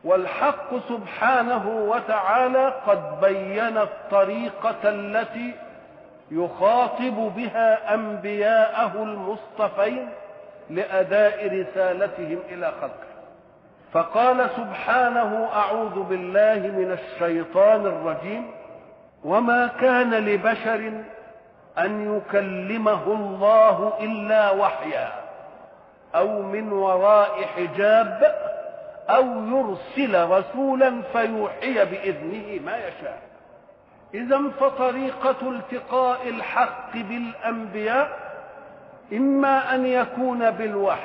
والحق سبحانه وتعالى قد بين الطريقة التي يخاطب بها أنبياءه المصطفين لأداء رسالتهم إلى خلقه فقال سبحانه أعوذ بالله من الشيطان الرجيم وما كان لبشر أن يكلمه الله إلا وحيا أو من وراء حجاب أو يرسل رسولا فيوحي بإذنه ما يشاء إذا فطريقة التقاء الحق بالأنبياء إما أن يكون بالوحي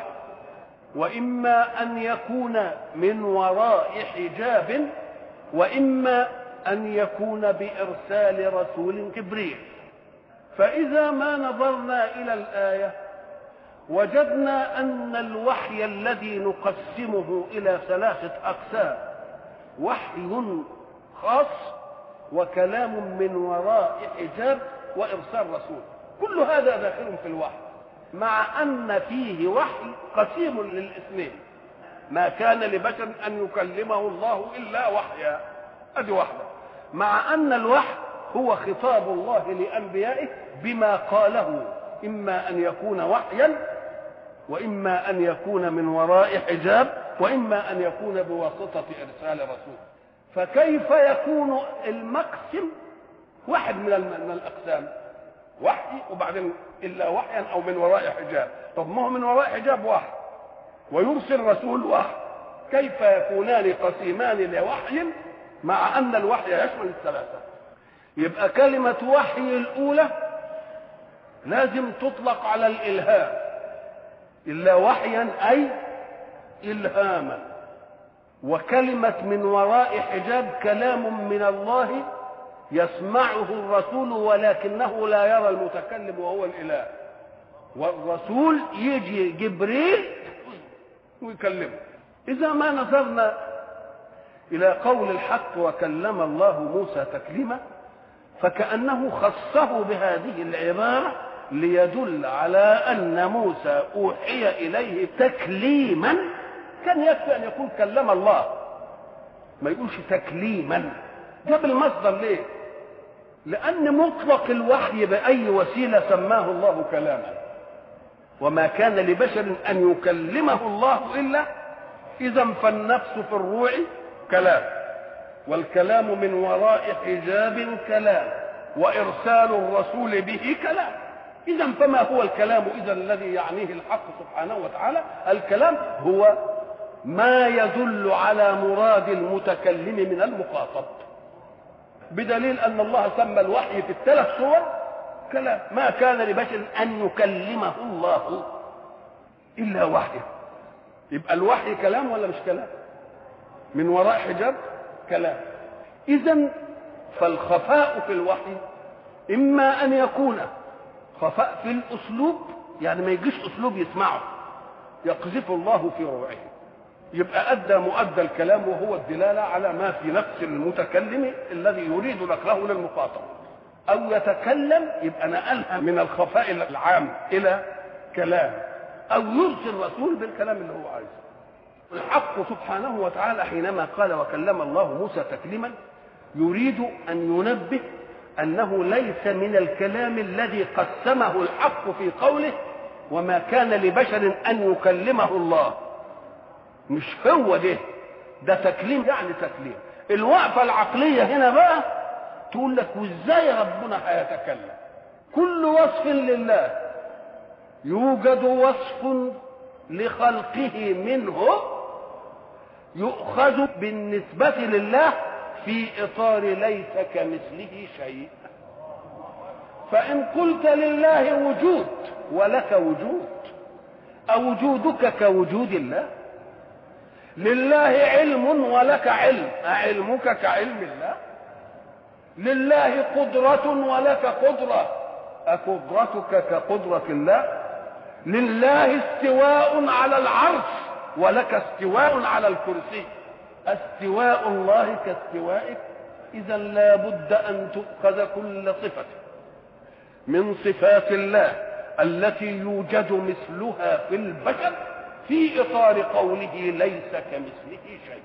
وإما أن يكون من وراء حجاب وإما أن يكون بإرسال رسول جبريل فإذا ما نظرنا إلى الآية وجدنا أن الوحي الذي نقسمه إلى ثلاثة أقسام وحي خاص وكلام من وراء حجاب وإرسال رسول كل هذا داخل في الوحي مع أن فيه وحي قسيم للاثنين ما كان لبشر أن يكلمه الله إلا وحيا أدي واحدة مع أن الوحي هو خطاب الله لأنبيائه بما قاله إما أن يكون وحيا وإما أن يكون من وراء حجاب وإما أن يكون بواسطة إرسال رسول فكيف يكون المقسم واحد من من الأقسام وحي وبعدين إلا وحيا أو من وراء حجاب طب ما هو من وراء حجاب واحد ويرسل رسول واحد كيف يكونان قسيمان لوحي مع أن الوحي يشمل الثلاثة يبقى كلمة وحي الأولى لازم تطلق على الإلهام إلا وحيا أي إلهاما وكلمة من وراء حجاب كلام من الله يسمعه الرسول ولكنه لا يرى المتكلم وهو الإله والرسول يجي جبريل ويكلمه إذا ما نظرنا إلى قول الحق وكلم الله موسى تكليما فكأنه خصه بهذه العبارة ليدل على أن موسى أوحي إليه تكليما كان يكفي أن يقول كلم الله ما يقولش تكليما جاب المصدر ليه لأن مطلق الوحي بأي وسيلة سماه الله كلاما وما كان لبشر أن يكلمه الله إلا إذا فالنفس في الروع كلام والكلام من وراء حجاب كلام وإرسال الرسول به كلام إذا فما هو الكلام إذا الذي يعنيه الحق سبحانه وتعالى الكلام هو ما يدل على مراد المتكلم من المخاطب بدليل أن الله سمى الوحي في الثلاث صور كلام ما كان لبشر أن يكلمه الله إلا وحيه يبقى الوحي كلام ولا مش كلام من وراء حجاب كلام إذا فالخفاء في الوحي إما أن يكون خفاء في الأسلوب يعني ما يجيش أسلوب يسمعه يقذف الله في روعه يبقى أدى مؤدى الكلام وهو الدلالة على ما في نفس المتكلم الذي يريد نقله للمخاطب أو يتكلم يبقى نقلها من الخفاء العام إلى كلام أو يرسل الرسول بالكلام اللي هو عايزه الحق سبحانه وتعالى حينما قال وكلم الله موسى تكليما يريد أن ينبه أنه ليس من الكلام الذي قسمه الحق في قوله وما كان لبشر أن يكلمه الله مش هو ده ده تكليم يعني تكليم الوقفة العقلية هنا بقى تقول لك وازاي ربنا هيتكلم كل وصف لله يوجد وصف لخلقه منه يؤخذ بالنسبة لله في إطار ليس كمثله شيء فإن قلت لله وجود ولك وجود أوجودك كوجود الله لله علم ولك علم أعلمك كعلم الله لله قدرة ولك قدرة أقدرتك كقدرة الله لله استواء على العرش ولك استواء على الكرسي استواء الله كاستوائك إذا لا بد أن تؤخذ كل صفة من صفات الله التي يوجد مثلها في البشر في إطار قوله ليس كمثله شيء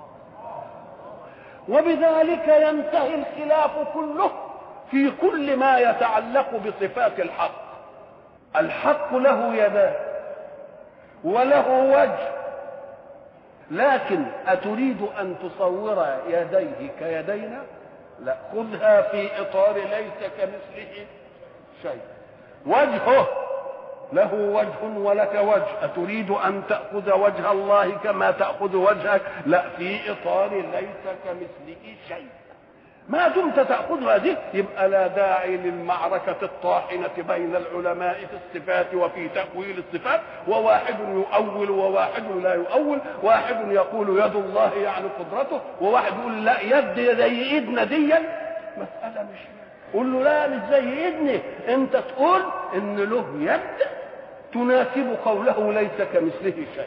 وبذلك ينتهي الخلاف كله في كل ما يتعلق بصفات الحق الحق له يدان وله وجه لكن أتريد أن تصور يديه كيدينا لا خذها في إطار ليس كمثله شيء وجهه له وجه ولك وجه أتريد أن تأخذ وجه الله كما تأخذ وجهك لا في إطار ليس كمثله شيء ما دمت تأخذ هذه يبقى لا داعي للمعركة الطاحنة بين العلماء في الصفات وفي تأويل الصفات وواحد يؤول وواحد لا يؤول واحد يقول يد الله يعني قدرته وواحد يقول لا يد زي ايدنا دي مسألة مش قول له لا مش زي ايدني انت تقول ان له يد تناسب قوله ليس كمثله شيء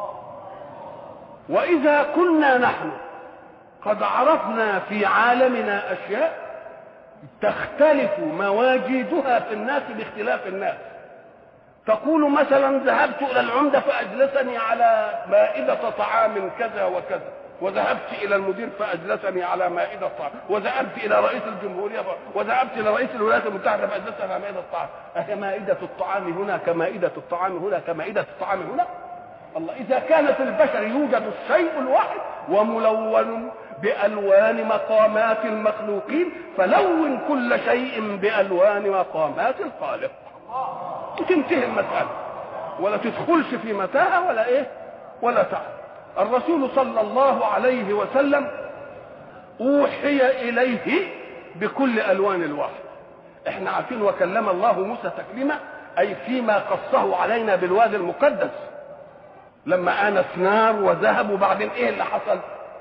واذا كنا نحن قد عرفنا في عالمنا اشياء تختلف مواجيدها في الناس باختلاف الناس تقول مثلا ذهبت الى العمده فاجلسني على مائده طعام كذا وكذا وذهبت الى المدير فاجلسني على مائده طعام وذهبت الى رئيس الجمهوريه وذهبت الى رئيس الولايات المتحده فاجلسني على مائده الطعام اهي مائده الطعام هنا كمائده الطعام هنا كمائده الطعام هنا الله اذا كان في البشر يوجد الشيء الواحد وملون بالوان مقامات المخلوقين فلون كل شيء بالوان مقامات الخالق وتنتهي المساله ولا تدخلش في متاهه ولا ايه ولا تعب الرسول صلى الله عليه وسلم اوحي اليه بكل الوان الوحي احنا عارفين وكلم الله موسى تكليما اي فيما قصه علينا بالوادي المقدس لما انس نار وذهب وبعدين ايه اللي حصل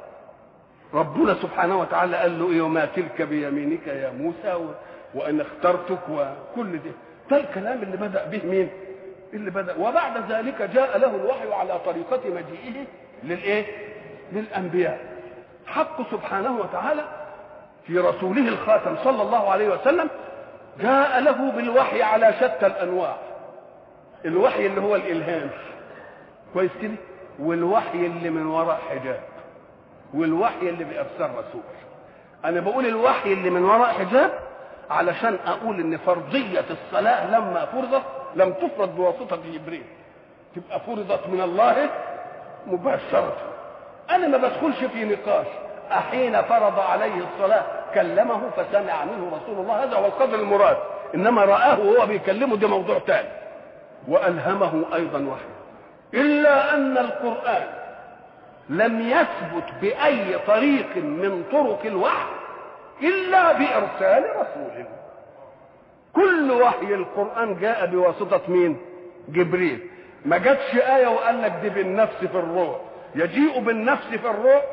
ربنا سبحانه وتعالى قال له ايه وما تلك بيمينك يا موسى و... وان اخترتك وكل ده ده الكلام اللي بدا به مين اللي بدا وبعد ذلك جاء له الوحي على طريقه مجيئه للايه للانبياء حق سبحانه وتعالى في رسوله الخاتم صلى الله عليه وسلم جاء له بالوحي على شتى الانواع الوحي اللي هو الالهام كويس كده والوحي اللي من وراء حجاب والوحي اللي بإرسال رسول أنا بقول الوحي اللي من وراء حجاب علشان أقول إن فرضية الصلاة لما فرضت لم تفرض بواسطة جبريل تبقى فرضت من الله مباشرة أنا ما بدخلش في نقاش أحين فرض عليه الصلاة كلمه فسمع منه رسول الله هذا هو القدر المراد إنما رآه وهو بيكلمه ده موضوع ثاني وألهمه أيضا وحيه إلا أن القرآن لم يثبت بأي طريق من طرق الوحي إلا بإرسال رسول كل وحي القرآن جاء بواسطة مين؟ جبريل ما جاتش آية وقال لك دي بالنفس في الروح يجيء بالنفس في الروح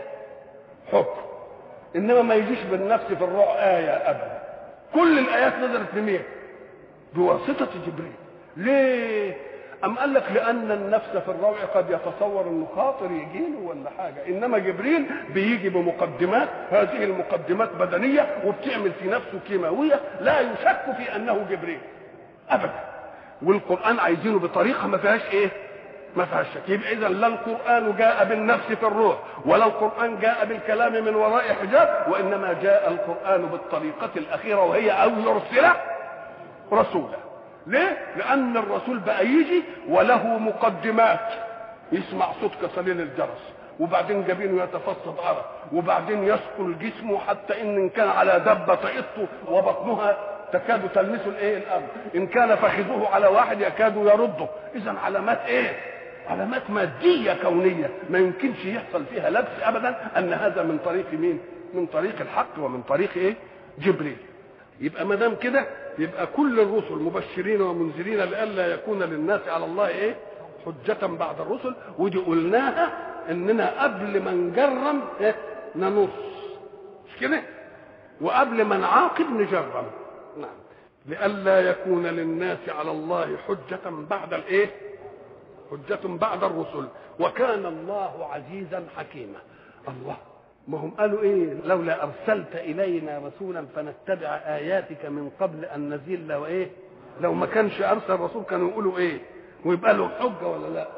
حكم إنما ما يجيش بالنفس في الروح آية أبدا كل الآيات نزلت لمين؟ بواسطة جبريل ليه؟ أم قال لك لأن النفس في الروع قد يتصور إنه خاطر يجي له ولا حاجة، إنما جبريل بيجي بمقدمات، هذه المقدمات بدنية وبتعمل في نفسه كيماوية لا يشك في أنه جبريل. أبدا. والقرآن عايزينه بطريقة ما فيهاش إيه؟ ما فيهاش شك، يبقى إذا لا القرآن جاء بالنفس في الروح، ولا القرآن جاء بالكلام من وراء حجاب، وإنما جاء القرآن بالطريقة الأخيرة وهي أو يرسل رسولا. ليه؟ لأن الرسول بقى يجي وله مقدمات يسمع صوت كصليل الجرس وبعدين جبينه يتفصد عرق وبعدين يثقل جسمه حتى ان إن كان على دبه تئط وبطنها تكاد تلمس الايه الارض ان كان فخذه على واحد يكاد يرده اذا علامات ايه علامات ماديه كونيه ما يمكنش يحصل فيها لبس ابدا ان هذا من طريق مين من طريق الحق ومن طريق ايه جبريل يبقى ما دام كده يبقى كل الرسل مبشرين ومنذرين لئلا يكون للناس على الله ايه حجة بعد الرسل ودي قلناها اننا قبل ما نجرم إيه؟ ننص مش كده وقبل ما نعاقب نجرم نعم لئلا يكون للناس على الله حجة بعد الايه حجة بعد الرسل وكان الله عزيزا حكيما الله ما هم قالوا ايه لولا ارسلت الينا رسولا فنتبع اياتك من قبل ان نزل وايه لو ما كانش ارسل رسول كانوا يقولوا ايه ويبقى له حجه ولا لا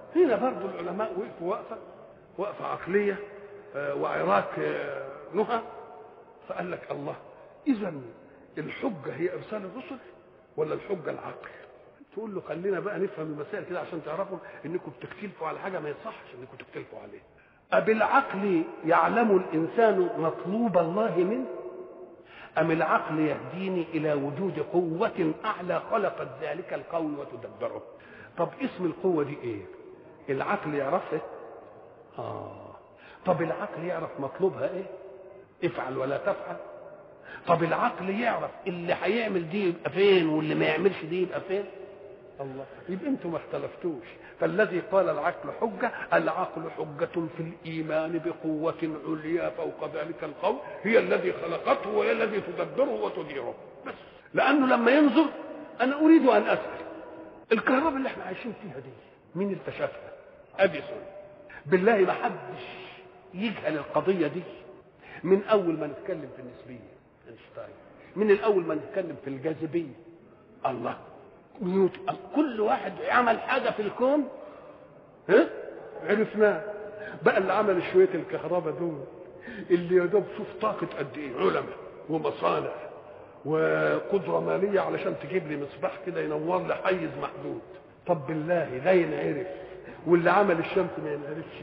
هنا برضو العلماء وقفوا وقفه وقفه عقليه آه، وعراك آه، نهى فقال لك الله اذا الحجه هي ارسال الرسل ولا الحجه العقل تقول له خلينا بقى نفهم المسائل كده عشان تعرفوا انكم بتختلفوا على حاجه ما يصحش انكم تختلفوا عليها أبالعقل يعلم الإنسان مطلوب الله منه أم العقل يهديني إلى وجود قوة أعلى خلقت ذلك القول وتدبره طب اسم القوة دي إيه العقل يعرفها آه طب العقل يعرف مطلوبها إيه افعل ولا تفعل طب العقل يعرف اللي هيعمل دي يبقى فين واللي ما يعملش دي يبقى فين الله يبقى انتم ما اختلفتوش فالذي قال العقل حجة العقل حجة في الإيمان بقوة عليا فوق ذلك القول هي الذي خلقته وهي الذي تدبره وتديره بس لأنه لما ينظر أنا أريد أن أسأل الكهرباء اللي احنا عايشين فيها دي مين اكتشفها؟ أديسون بالله ما حدش يجهل القضية دي من أول ما نتكلم في النسبية اينشتاين من الأول ما نتكلم في الجاذبية الله نيوتن كل واحد عمل حاجة في الكون ها عرفناه بقى اللي عمل شوية الكهرباء دول اللي يا دوب شوف طاقة قد ايه علماء ومصانع وقدرة مالية علشان تجيب لي مصباح كده ينور لي حيز محدود طب بالله لا ينعرف واللي عمل الشمس ما ينعرفش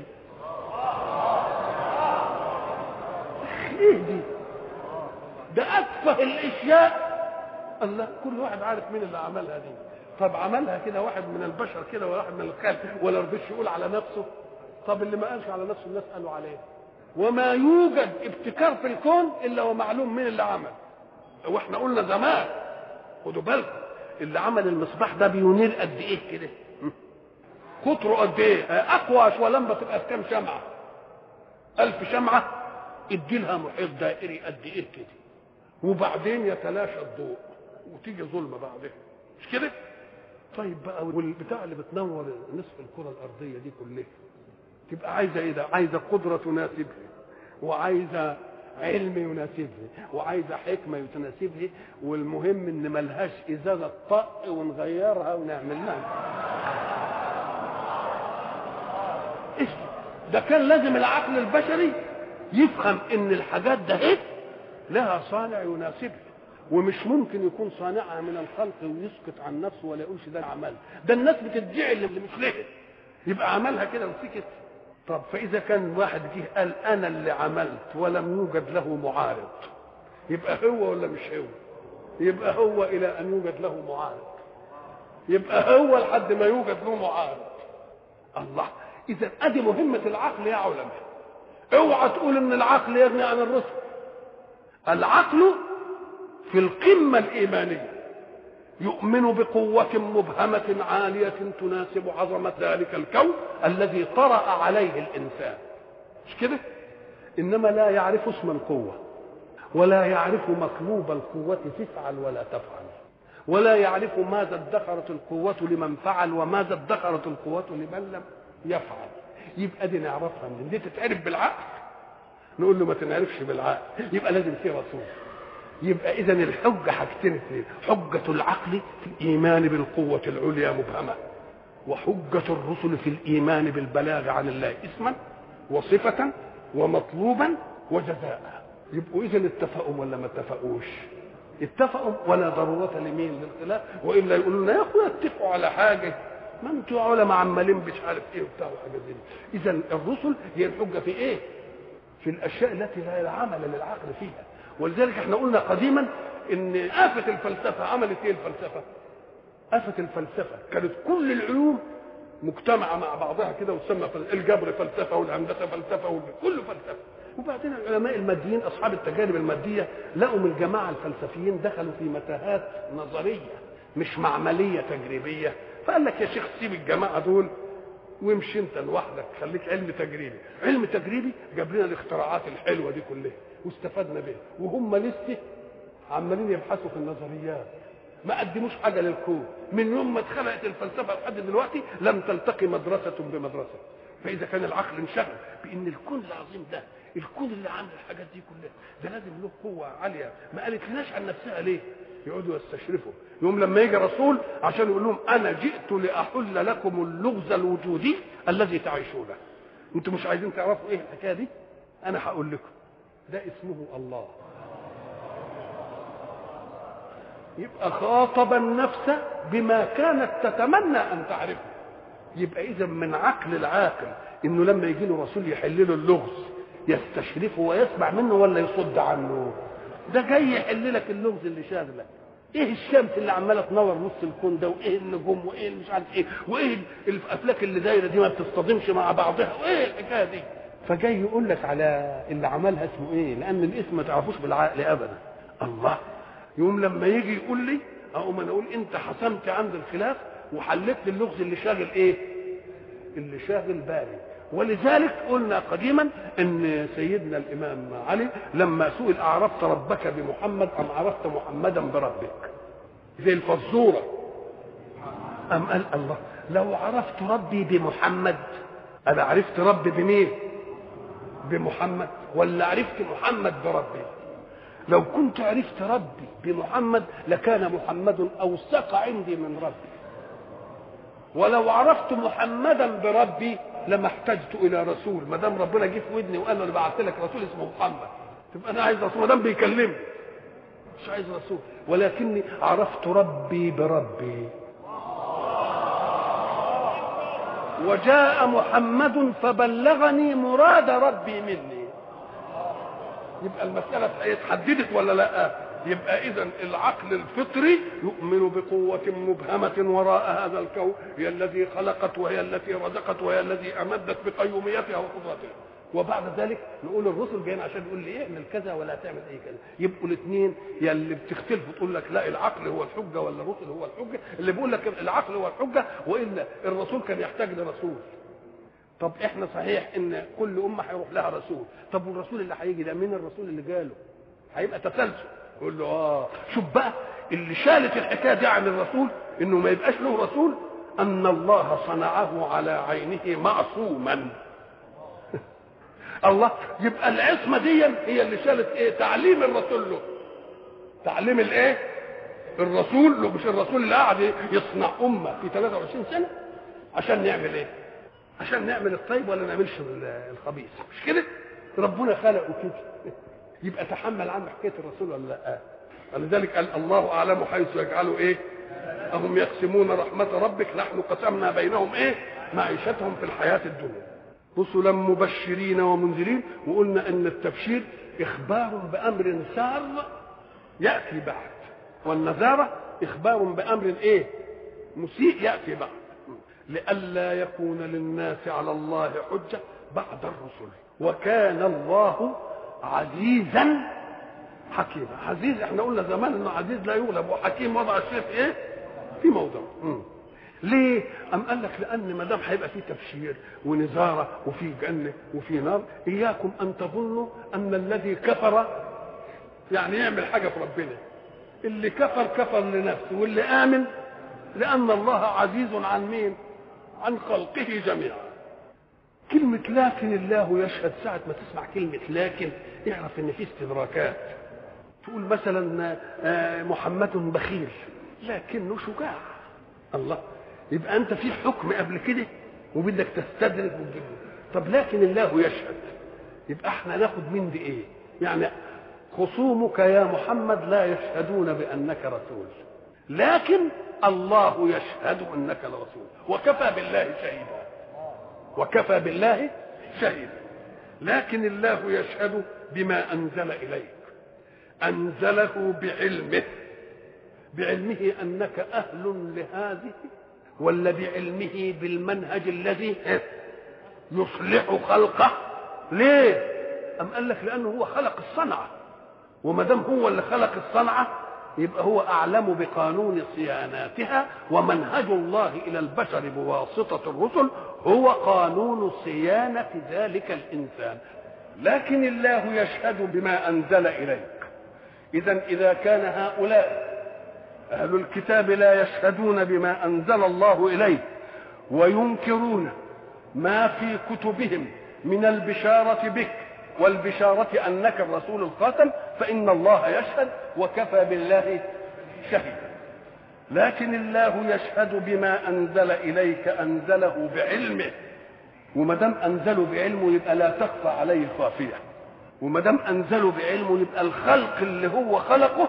ايه دي ده اتفه الاشياء الله كل واحد عارف مين اللي عملها دي طب عملها كده واحد من البشر كده وواحد من الخلق ولا رضيش يقول على نفسه طب اللي ما قالش على نفسه الناس قالوا عليه وما يوجد ابتكار في الكون الا ومعلوم مين اللي عمل واحنا قلنا زمان خدوا بالكم اللي عمل المصباح ده بينير قد ايه كده قطره قد ايه اقوى شويه لمبه تبقى في كام شمعه ألف شمعه ادي لها محيط دائري قد ايه كده وبعدين يتلاشى الضوء وتيجي ظلمه بعدها مش كده طيب بقى والبتاع اللي بتنور نصف الكره الارضيه دي كلها تبقى عايزه ايه ده عايزه قدره تناسبها وعايزه علم يناسبها وعايزه حكمه تناسبها والمهم ان ملهاش ازازه طق ونغيرها ونعمل لها إيش ده كان لازم العقل البشري يفهم ان الحاجات ده ايه لها صانع يناسبها ومش ممكن يكون صانعها من الخلق ويسكت عن نفسه ولا يقولش ده عمل ده الناس بتدعي اللي مش ليه يبقى عملها كده وسكت طب فاذا كان واحد جه قال انا اللي عملت ولم يوجد له معارض يبقى هو ولا مش هو يبقى هو الى ان يوجد له معارض يبقى هو لحد ما يوجد له معارض الله اذا ادي مهمه العقل يا علماء اوعى تقول ان العقل يغني عن الرسل العقل في القمة الإيمانية يؤمن بقوة مبهمة عالية تناسب عظمة ذلك الكون الذي طرأ عليه الإنسان مش كده؟ إنما لا يعرف اسم القوة ولا يعرف مطلوب القوة تفعل ولا تفعل ولا يعرف ماذا ادخرت القوة لمن فعل وماذا ادخرت القوة لمن لم يفعل يبقى دي نعرفها من دي تتعرف بالعقل نقول له ما تنعرفش بالعقل يبقى لازم في رسول يبقى اذا الحجه حاجتين اثنين حجه العقل في الايمان بالقوه العليا مبهمه وحجه الرسل في الايمان بالبلاغ عن الله اسما وصفه ومطلوبا وجزاء يبقوا اذا اتفقوا ولا ما اتفقوش اتفقوا ولا ضروره لمين للخلاف والا يقولوا لنا يا اخويا اتفقوا على حاجه ما انتوا علماء عمالين مش عارف ايه وبتاع وحاجه زي اذا الرسل هي الحجه في ايه؟ في الاشياء التي لا عمل للعقل فيها ولذلك احنا قلنا قديما ان آفة الفلسفة عملت ايه الفلسفة؟ آفة الفلسفة كانت كل العلوم مجتمعة مع بعضها كده وتسمى الجبر فلسفة والهندسة فلسفة وكله فلسفة وبعدين العلماء الماديين أصحاب التجارب المادية لقوا من الجماعة الفلسفيين دخلوا في متاهات نظرية مش معملية تجريبية فقال لك يا شيخ سيب الجماعة دول وامشي انت لوحدك خليك علم تجريبي علم تجريبي جاب لنا الاختراعات الحلوه دي كلها واستفدنا بها وهم لسه عمالين يبحثوا في النظريات ما قدموش حاجه للكون من يوم ما اتخلقت الفلسفه لحد دلوقتي لم تلتقي مدرسه بمدرسه فاذا كان العقل انشغل بان الكون العظيم ده الكون اللي عامل الحاجات دي كلها ده لازم له قوه عاليه ما قالتلناش عن نفسها ليه يقعدوا يستشرفوا يوم لما يجي رسول عشان يقول لهم انا جئت لاحل لكم اللغز الوجودي الذي تعيشونه انتم مش عايزين تعرفوا ايه الحكايه دي انا هقول لكم ده اسمه الله يبقى خاطب النفس بما كانت تتمنى ان تعرفه يبقى اذا من عقل العاقل انه لما يجي له رسول يحل له اللغز يستشرفه ويسمع منه ولا يصد عنه ده جاي يحل لك اللغز اللي شاغلك ايه الشمس اللي عماله تنور نص الكون ده وايه النجوم وايه مش عارف ايه وايه الافلاك اللي دايره دي ما بتصطدمش مع بعضها وايه الحكايه دي فجاي يقول لك على اللي عملها اسمه ايه لان الاسم ما تعرفوش بالعقل ابدا الله يوم لما يجي يقول لي اقوم انا اقول انت حسمت عند الخلاف وحلت لي اللغز اللي شاغل ايه اللي شاغل بالي ولذلك قلنا قديما ان سيدنا الامام علي لما سئل اعرفت ربك بمحمد ام عرفت محمدا بربك زي الفزوره ام قال الله لو عرفت ربي بمحمد انا عرفت ربي بمين بمحمد ولا عرفت محمد بربي لو كنت عرفت ربي بمحمد لكان محمد اوثق عندي من ربي ولو عرفت محمدا بربي لما احتجت الى رسول ما دام ربنا جه في ودني وقال انا بعت لك رسول اسمه محمد تبقى انا عايز رسول ما دام بيكلمني مش عايز رسول ولكني عرفت ربي بربي وجاء محمد فبلغني مراد ربي مني يبقى المسألة اتحددت ولا لا يبقى إذا العقل الفطري يؤمن بقوة مبهمة وراء هذا الكون هي الذي خلقت وهي التي رزقت وهي الذي أمدت بقيوميتها وقدرتها وبعد ذلك نقول الرسل جايين عشان يقول لي اعمل كذا ولا تعمل اي كذا يبقوا الاثنين يا اللي بتختلفوا تقول لك لا العقل هو الحجه ولا الرسل هو الحجه اللي بيقول لك العقل هو الحجه والا الرسول كان يحتاج لرسول طب احنا صحيح ان كل امه هيروح لها رسول طب والرسول اللي هيجي ده مين الرسول اللي جاله هيبقى تسلسل يقول له اه شوف بقى اللي شالت الحكايه دي عن الرسول انه ما يبقاش له رسول ان الله صنعه على عينه معصوما الله يبقى العصمه دي هي اللي شالت ايه تعليم الرسول له تعليم الايه الرسول له مش الرسول اللي قاعد يصنع امه في 23 سنه عشان نعمل ايه عشان نعمل الطيب ولا نعملش الخبيث مش كده ربنا خلقه كده يبقى تحمل عنه حكايه الرسول ولا لا ولذلك قال الله اعلم حيث يجعله ايه اهم يقسمون رحمه ربك نحن قسمنا بينهم ايه معيشتهم في الحياه الدنيا رسلا مبشرين ومنذرين وقلنا ان التبشير اخبار بامر سار ياتي بعد والنذاره اخبار بامر ايه مسيء ياتي بعد لئلا يكون للناس على الله حجه بعد الرسل وكان الله عزيزا حكيما عزيز احنا قلنا زمان انه عزيز لا يغلب وحكيم وضع الشيء في ايه في موضع ليه ام قال لك لان ما دام هيبقى في تبشير ونزاره وفي جنه وفي نار اياكم ان تظنوا ان الذي كفر يعني يعمل حاجه في ربنا اللي كفر كفر لنفسه واللي امن لان الله عزيز عن مين عن خلقه جميعا كلمة لكن الله يشهد ساعة ما تسمع كلمة لكن اعرف ان في استدراكات تقول مثلا محمد بخيل لكنه شجاع الله يبقى انت في حكم قبل كده وبدك تستدرك وتجيب طب لكن الله يشهد يبقى احنا ناخد من دي ايه يعني خصومك يا محمد لا يشهدون بانك رسول لكن الله يشهد انك لرسول وكفى بالله شهيدا وكفى بالله شهيدا لكن الله يشهد بما انزل اليك انزله بعلمه بعلمه انك اهل لهذه ولا بعلمه بالمنهج الذي يصلح خلقه ليه ام قال لك لانه هو خلق الصنعه وما دام هو اللي خلق الصنعه يبقى هو اعلم بقانون صياناتها ومنهج الله الى البشر بواسطه الرسل هو قانون صيانه ذلك الانسان لكن الله يشهد بما انزل اليك اذا اذا كان هؤلاء اهل الكتاب لا يشهدون بما انزل الله اليه وينكرون ما في كتبهم من البشاره بك والبشاره انك الرسول الخاتم فان الله يشهد وكفى بالله شهد لكن الله يشهد بما انزل اليك انزله بعلمه وما دام انزله بعلمه يبقى لا تخفى عليه خافيه وما دام انزله بعلمه يبقى الخلق اللي هو خلقه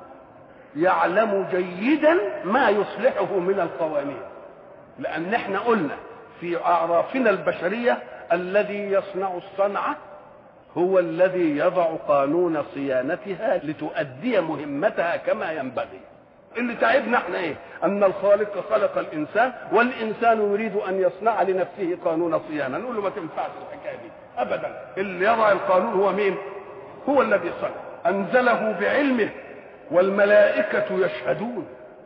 يعلم جيدا ما يصلحه من القوانين لان احنا قلنا في اعرافنا البشريه الذي يصنع الصنعه هو الذي يضع قانون صيانتها لتؤدي مهمتها كما ينبغي اللي تعبنا احنا ايه ان الخالق خلق الانسان والانسان يريد ان يصنع لنفسه قانون صيانه نقول له ما تنفعش الحكايه دي ابدا اللي يضع القانون هو مين هو الذي صنع انزله بعلمه والملائكه يشهدون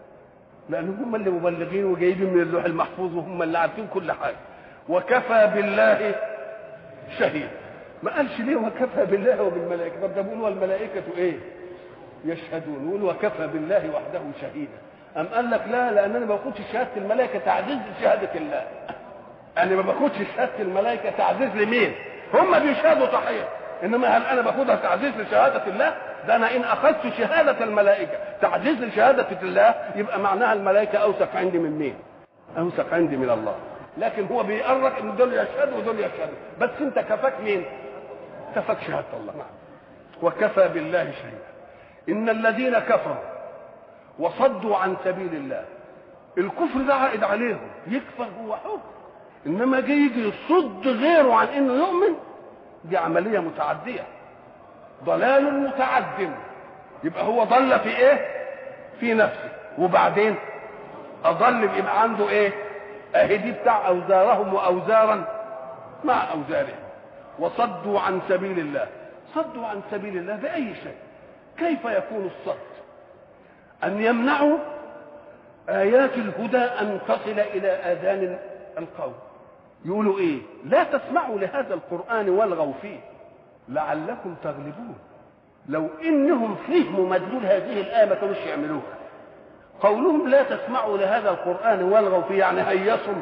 لان هم اللي مبلغين وجايبين من اللوح المحفوظ وهم اللي عارفين كل حاجه وكفى بالله شهيد ما قالش ليه وكفى بالله وبالملائكه طب ده بيقول والملائكه ايه يشهدون يقول وكفى بالله وحده شهيدا أم قال لك لا لأن أنا ما باخدش شهادة الملائكة تعزيز لشهادة الله أنا ما باخدش شهادة الملائكة تعزيز لمين؟ هم بيشهدوا صحيح إنما هل أنا باخدها تعزيز لشهادة الله؟ ده أنا إن أخذت شهادة الملائكة تعزيز لشهادة الله يبقى معناها الملائكة أوثق عندي من مين؟ أوثق عندي من الله لكن هو بيقرك إن دول يشهدوا ودول يشهدوا بس أنت كفاك مين؟ كفاك شهادة الله نعم وكفى بالله شهيدا ان الذين كفروا وصدوا عن سبيل الله الكفر ده عائد عليهم يكفر هو حكم انما جاي يجي يصد غيره عن انه يؤمن دي عمليه متعديه ضلال متعد يبقى هو ضل في ايه في نفسه وبعدين اضل يبقى عنده ايه اهي دي بتاع اوزارهم واوزارا مع اوزارهم وصدوا عن سبيل الله صدوا عن سبيل الله باي شيء كيف يكون الصد أن يمنعوا آيات الهدى أن تصل إلى آذان القوم يقولوا إيه لا تسمعوا لهذا القرآن والغوا فيه لعلكم تغلبون لو إنهم فهموا مدلول هذه الآية ما كانوش يعملوها قولهم لا تسمعوا لهذا القرآن والغوا فيه يعني هيصوا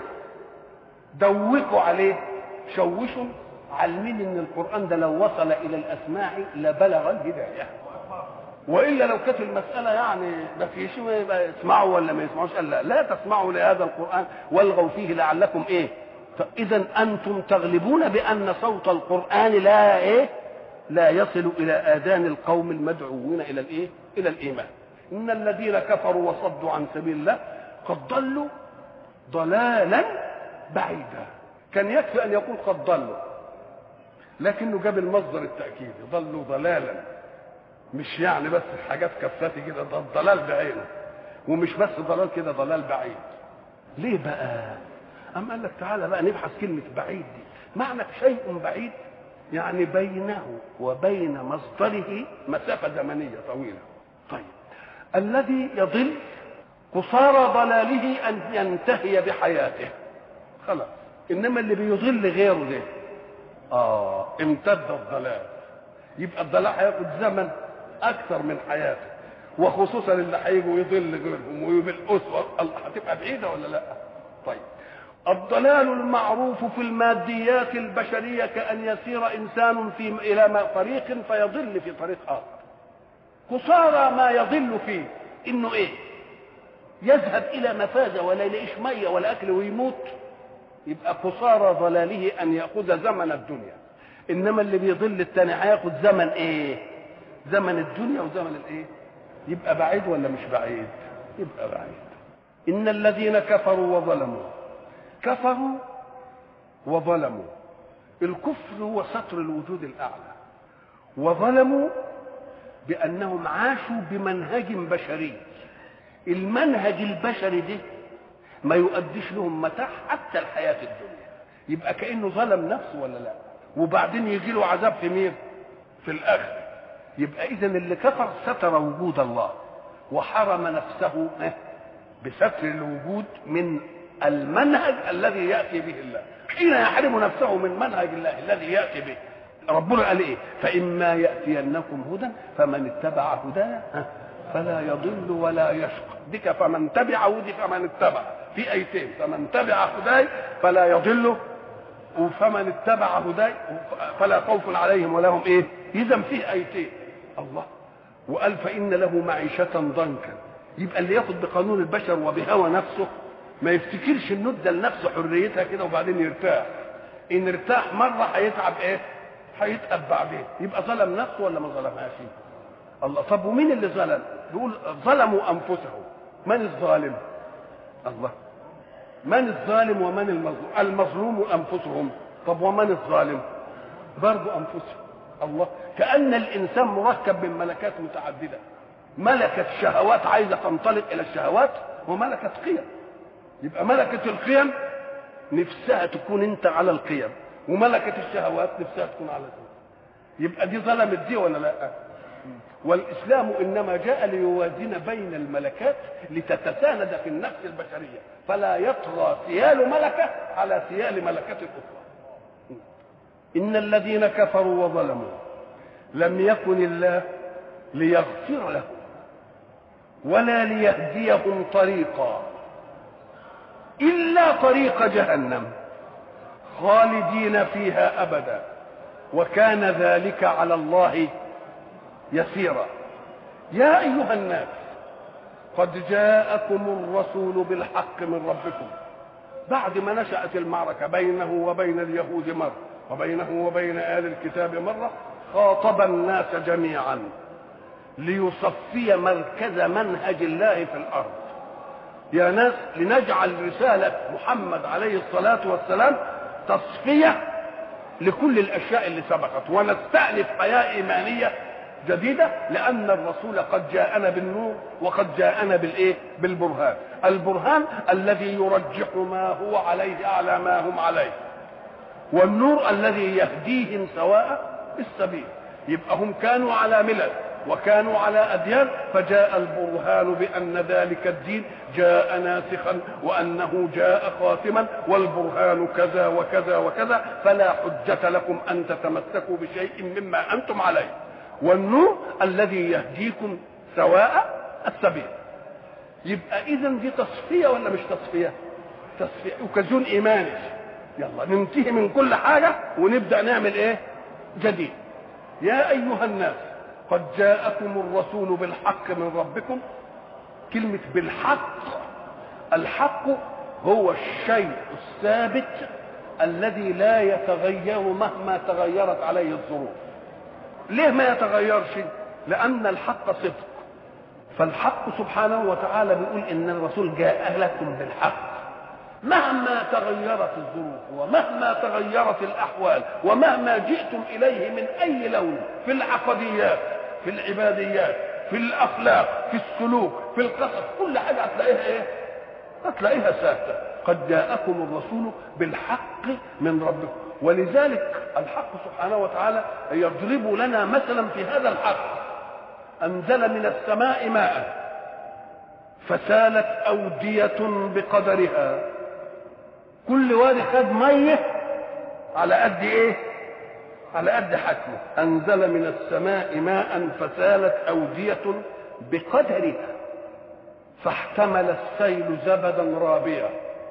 دوقوا عليه شوشوا علمين ان القرآن ده لو وصل إلى الأسماع لبلغ الهداية والا لو كانت المساله يعني ما فيش يبقى يسمعوا ولا ما يسمعوش قال لا لا تسمعوا لهذا القران والغوا فيه لعلكم ايه اذا انتم تغلبون بان صوت القران لا ايه لا يصل الى اذان القوم المدعوين الى الايه الى الايمان ان الذين كفروا وصدوا عن سبيل الله قد ضلوا ضلالا بعيدا كان يكفي ان يقول قد ضلوا لكنه جاب المصدر التاكيد ضلوا ضلالا مش يعني بس حاجات كفتي كده ده الضلال بعينه ومش بس ضلال كده ضلال بعيد ليه بقى أم قال لك تعالى بقى نبحث كلمة بعيد دي معنى شيء بعيد يعني بينه وبين مصدره مسافة زمنية طويلة طيب الذي يضل قصارى ضلاله أن ينتهي بحياته خلاص إنما اللي بيضل غيره ده آه امتد الضلال يبقى الضلال هياخد زمن اكثر من حياته وخصوصا اللي هيجوا يضل غيرهم وبالاسوه هتبقى بعيده ولا لا؟ طيب الضلال المعروف في الماديات البشريه كان يسير انسان في الى طريق فيضل في طريق اخر. قصارى ما يضل فيه انه ايه؟ يذهب الى مفازه ولا يلاقيش ميه ولا اكل ويموت يبقى قصارى ضلاله ان ياخذ زمن الدنيا انما اللي بيضل الثاني هياخد زمن ايه؟ زمن الدنيا وزمن الايه يبقى بعيد ولا مش بعيد يبقى بعيد ان الذين كفروا وظلموا كفروا وظلموا الكفر هو ستر الوجود الاعلى وظلموا بانهم عاشوا بمنهج بشري المنهج البشري ده ما يؤديش لهم متاع حتى الحياه الدنيا يبقى كانه ظلم نفسه ولا لا وبعدين يجي له عذاب في مين في الاخر يبقى اذا اللي كفر ستر وجود الله وحرم نفسه بستر الوجود من المنهج الذي ياتي به الله حين يحرم نفسه من منهج الله الذي ياتي به ربنا قال ايه فاما ياتينكم هدى فمن اتبع هدايا فلا يضل ولا يشقى بك فمن تبع هدي فمن اتبع في ايتين فمن تبع هداي فلا يضل فمن اتبع هداي فلا خوف عليهم ولا هم ايه اذا فيه ايتين الله وقال فإن له معيشة ضنكا يبقى اللي ياخد بقانون البشر وبهوى نفسه ما يفتكرش انه ادى لنفسه حريتها كده وبعدين يرتاح ان ارتاح مره هيتعب ايه هيتعب بعدين يبقى ظلم نفسه ولا ما ظلمهاش الله طب ومين اللي ظلم بيقول ظلموا انفسهم من الظالم الله من الظالم ومن المظلوم المظلوم انفسهم طب ومن الظالم برضه انفسهم الله كان الانسان مركب من ملكات متعدده ملكه شهوات عايزه تنطلق الى الشهوات وملكه قيم يبقى ملكه القيم نفسها تكون انت على القيم وملكه الشهوات نفسها تكون على القيم يبقى دي ظلمت دي ولا لا والاسلام انما جاء ليوازن بين الملكات لتتساند في النفس البشريه فلا يطغى سيال ملكه على سيال ملكه اخرى ان الذين كفروا وظلموا لم يكن الله ليغفر لهم ولا ليهديهم طريقا الا طريق جهنم خالدين فيها ابدا وكان ذلك على الله يسيرا يا ايها الناس قد جاءكم الرسول بالحق من ربكم بعد ما نشأت المعركة بينه وبين اليهود مرة وبينه وبين آل الكتاب مرة خاطب الناس جميعا ليصفي مركز منهج الله في الأرض يا ناس لنجعل رسالة محمد عليه الصلاة والسلام تصفية لكل الأشياء اللي سبقت ونستأنف حياة إيمانية جديدة لأن الرسول قد جاءنا بالنور وقد جاءنا بالإيه؟ بالبرهان البرهان الذي يرجح ما هو عليه أعلى ما هم عليه والنور الذي يهديهم سواء السبيل يبقى هم كانوا على ملل وكانوا على أديان فجاء البرهان بأن ذلك الدين جاء ناسخا وأنه جاء خاتما والبرهان كذا وكذا وكذا فلا حجة لكم أن تتمسكوا بشيء مما أنتم عليه والنور الذي يهديكم سواء السبيل يبقى اذا دي تصفيه ولا مش تصفيه تصفيه وكزون ايماني يلا ننتهي من كل حاجه ونبدا نعمل ايه جديد يا ايها الناس قد جاءكم الرسول بالحق من ربكم كلمه بالحق الحق هو الشيء الثابت الذي لا يتغير مهما تغيرت عليه الظروف ليه ما يتغيرش لان الحق صدق فالحق سبحانه وتعالى بيقول ان الرسول جاء لكم بالحق مهما تغيرت الظروف ومهما تغيرت الاحوال ومهما جئتم اليه من اي لون في العقديات في العباديات في الاخلاق في السلوك في القصص كل حاجه هتلاقيها ايه هتلاقيها ثابته قد جاءكم الرسول بالحق من ربكم ولذلك الحق سبحانه وتعالى يضرب لنا مثلا في هذا الحق انزل من السماء ماء فسالت اوديه بقدرها كل وادي خد ميه على قد ايه على قد حجمه انزل من السماء ماء فسالت اوديه بقدرها فاحتمل السيل زبدا رابيا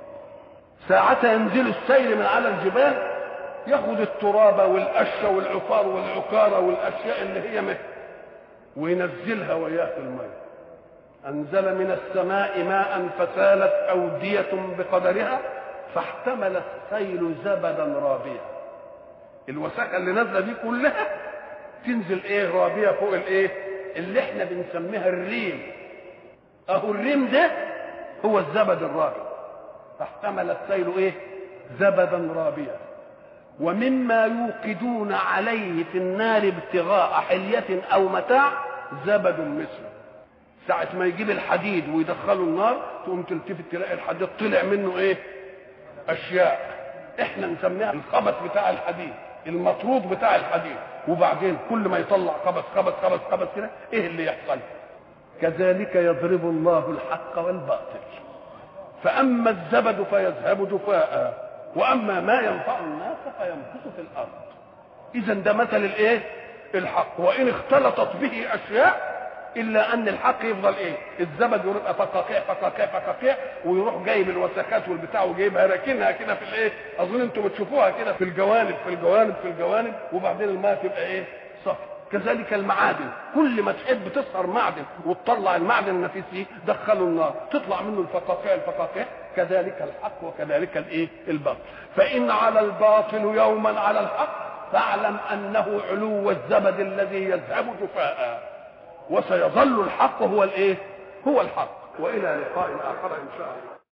ساعتها ينزل السيل من على الجبال ياخد التراب والقشه والعفار والعكاره والاشياء اللي هي مه وينزلها وياه في الماء انزل من السماء ماء فسالت اوديه بقدرها فاحتمل السيل زبدا رابيا الوساخه اللي نازله دي كلها تنزل ايه رابيه فوق الايه اللي احنا بنسميها الريم اهو الريم ده هو الزبد الرابي فاحتمل السيل ايه زبدا رابيا ومما يوقدون عليه في النار ابتغاء حلية أو متاع زبد مثله ساعة ما يجيب الحديد ويدخله النار تقوم تلتفت تلاقي الحديد طلع منه ايه؟ أشياء احنا نسميها الخبث بتاع الحديد المطرود بتاع الحديد وبعدين كل ما يطلع خبث خبث خبث خبث كده ايه اللي يحصل؟ كذلك يضرب الله الحق والباطل فأما الزبد فيذهب جفاء واما ما ينفع الناس فيمكث في الارض اذا ده مثل الايه الحق وان اختلطت به اشياء الا ان الحق يفضل ايه الزبد يبقى فقاقيع فقاقيع فقاقيع ويروح جايب الوسخات والبتاع وجايبها راكنها كده في الايه اظن انتم بتشوفوها كده في الجوانب في الجوانب في الجوانب وبعدين الماء تبقى ايه صفر كذلك المعادن كل ما تحب تسهر معدن وتطلع المعدن النفيس فيه دخله النار تطلع منه الفقاقيع الفقاقيع كذلك الحق وكذلك الايه الباطل فان على الباطل يوما على الحق فاعلم انه علو الزبد الذي يذهب جفاء وسيظل الحق هو الايه هو الحق والى لقاء اخر ان شاء الله